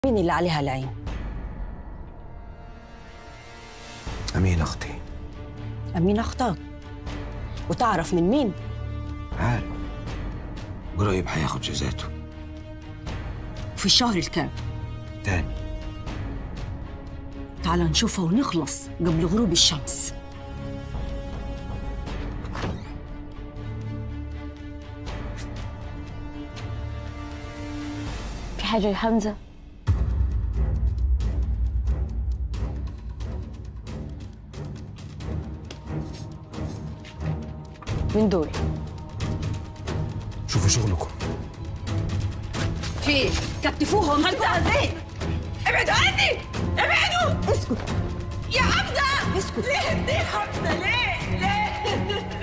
مين اللي عليها العين أمين أختي أمين أختك وتعرف من مين عارف قريب حياخد جزاته في الشهر الكام تاني تعال نشوفها ونخلص قبل غروب الشمس في حاجة يا حمزة من دول شوفوا شغلكم في كتفوهم حمزة زين ابعدوا عني ابعدوا اسكت يا حمزة اسكت ليه ليه حمزة ليه ليه